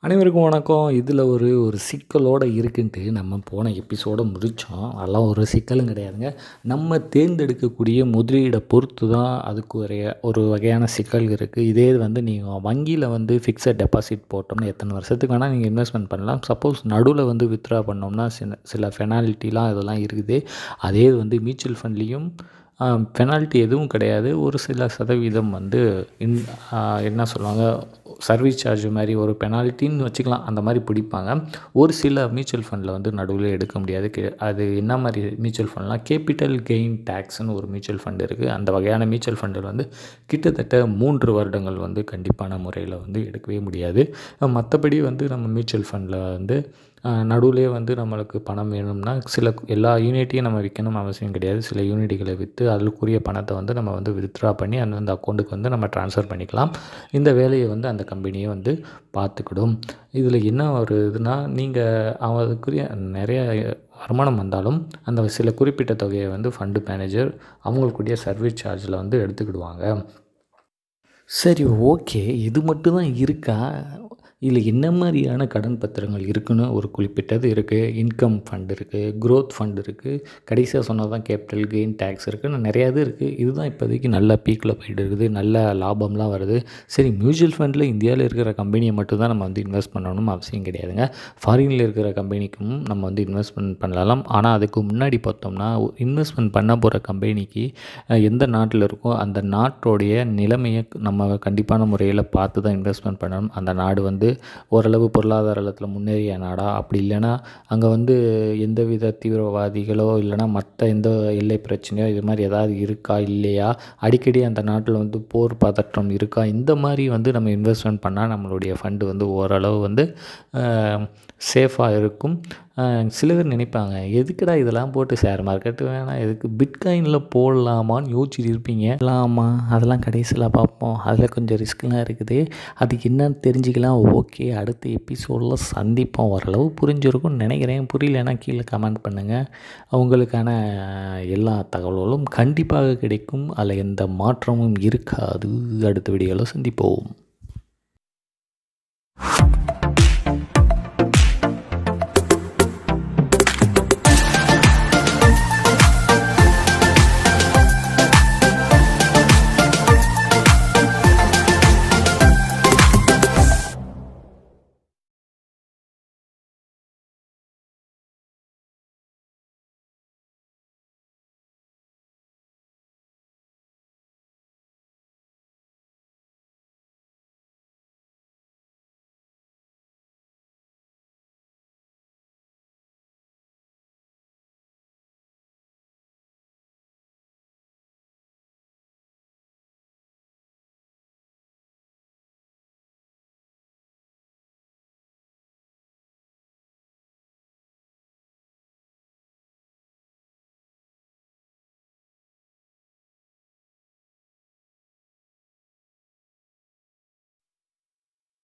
அனைவருக்கும் வணக்கம் இதில் ஒரு ஒரு சிக்கலோடு இருக்குன்ட்டு நம்ம போன எபிசோடை முடித்தோம் அதெல்லாம் ஒரு சிக்கலும் கிடையாதுங்க நம்ம தேர்ந்தெடுக்கக்கூடிய முதலீடை பொறுத்து தான் அதுக்கு ஒரு ஒரு வகையான சிக்கல் இருக்குது இதே வந்து நீங்கள் வங்கியில் வந்து ஃபிக்ஸட் டெபாசிட் போட்டோம்னா எத்தனை வருஷத்துக்கு வேணால் நீங்கள் இன்வெஸ்ட்மெண்ட் பண்ணலாம் சப்போஸ் நடுவில் வந்து வித்ட்ரா பண்ணோம்னா சில சில பெனால்ட்டிலாம் இதெல்லாம் இருக்குது அதே வந்து மியூச்சுவல் ஃபண்ட்லேயும் பெனால்ட்டி எதுவும் கிடையாது ஒரு சில சதவீதம் வந்து இன் என்ன சொல்லுவாங்க சர்வீஸ் சார்ஜ் மாதிரி ஒரு பெனால்ட்டின்னு வச்சுக்கலாம் அந்த மாதிரி பிடிப்பாங்க ஒரு சில மியூச்சுவல் ஃபண்டில் வந்து நடுவில் எடுக்க முடியாது கே அது என்ன மாதிரி மியூச்சுவல் ஃபண்ட்லாம் கேபிட்டல் கெயின் டேக்ஸ்னு ஒரு மியூச்சுவல் ஃபண்ட் இருக்குது அந்த வகையான மியூச்சுவல் ஃபண்டில் வந்து கிட்டத்தட்ட மூன்று வருடங்கள் வந்து கண்டிப்பான முறையில் வந்து எடுக்கவே முடியாது மற்றபடி வந்து நம்ம மியூச்சுவல் ஃபண்டில் வந்து நடுவிலே வந்து நம்மளுக்கு பணம் வேணும்னா சில எல்லா யூனிட்டையும் நம்ம விற்கணும் அவசியம் கிடையாது சில யூனிட்டுகளை விற்று அதுக்குரிய பணத்தை வந்து நம்ம வந்து வித்ட்ரா பண்ணி அந்தந்த அக்கௌண்ட்டுக்கு வந்து நம்ம ட்ரான்ஸ்ஃபர் பண்ணிக்கலாம் இந்த வேலையை வந்து அந்த கம்பெனியே வந்து பார்த்துக்கிடும் இதில் என்ன ஒரு இதுனா நீங்கள் அதுக்குரிய நிறைய வருமானம் வந்தாலும் அந்த சில குறிப்பிட்ட தொகையை வந்து ஃபண்டு மேனேஜர் அவங்களுக்குரிய சர்வீஸ் சார்ஜில் வந்து எடுத்துக்கிடுவாங்க சரி ஓகே இது மட்டும் தான் இருக்கா இதில் என்ன மாதிரியான கடன் பத்திரங்கள் இருக்குன்னு ஒரு குறிப்பிட்டது இருக்குது இன்கம் ஃபண்ட் இருக்குது க்ரோத் ஃபண்ட் இருக்குது கடைசியாக சொன்னது தான் கேபிட்டல் கெயின் டேக்ஸ் இருக்குன்னு நிறையா இது இருக்குது இதுதான் இப்போதைக்கு நல்ல பீக்கில் போயிட்டு இருக்குது நல்ல லாபம்லாம் வருது சரி மியூச்சுவல் ஃபண்டில் இந்தியாவில் இருக்கிற கம்பெனியை மட்டும் தான் நம்ம வந்து இன்வெஸ்ட் பண்ணணும் அவசியம் கிடையாதுங்க ஃபாரினில் இருக்கிற கம்பெனிக்கும் நம்ம வந்து இன்வெஸ்ட்மெண்ட் பண்ணலாம் ஆனால் அதுக்கு முன்னாடி பார்த்தோம்னா இன்வெஸ்ட்மெண்ட் பண்ண போகிற கம்பெனிக்கு எந்த நாட்டில் இருக்கோ அந்த நாட்டோடைய நிலைமையை நம்ம கண்டிப்பான முறையில் பார்த்து தான் இன்வெஸ்ட்மெண்ட் பண்ணணும் அந்த நாடு வந்து ஓரளவு பொருளாதாரத்தில் முன்னேறிய நாடா அப்படி இல்லைன்னா அங்கே வந்து எந்தவித தீவிரவாதிகளோ இல்லைனா மற்ற எந்த எல்லை பிரச்சனையோ இது மாதிரி ஏதாவது இருக்கா இல்லையா அடிக்கடி அந்த நாட்டில் வந்து போர் பதற்றம் இருக்கா இந்த மாதிரி வந்து நம்ம இன்வெஸ்ட்மெண்ட் பண்ணால் நம்மளுடைய ஃபண்டு வந்து ஓரளவு வந்து சேஃபாக இருக்கும் சில பேர் நினைப்பாங்க எதுக்குடா இதெல்லாம் போட்டு ஷேர் மார்க்கெட்டு வேணாம் எதுக்கு பிட்காயினில் போடலாமான்னு யோசிச்சுட்டு இருப்பீங்க இல்லாமா அதெல்லாம் கடைசியில் பார்ப்போம் அதில் கொஞ்சம் ரிஸ்க்லாம் இருக்குது அதுக்கு என்னன்னு தெரிஞ்சுக்கலாம் ஓகே அடுத்த எபிசோடில் சந்திப்போம் ஓரளவு புரிஞ்சிருக்கும்னு நினைக்கிறேன் புரியலன்னா கீழே கமெண்ட் பண்ணுங்கள் அவங்களுக்கான எல்லா தகவல்களும் கண்டிப்பாக கிடைக்கும் அதில் எந்த மாற்றமும் இருக்காது அடுத்த வீடியோவில் சந்திப்போம்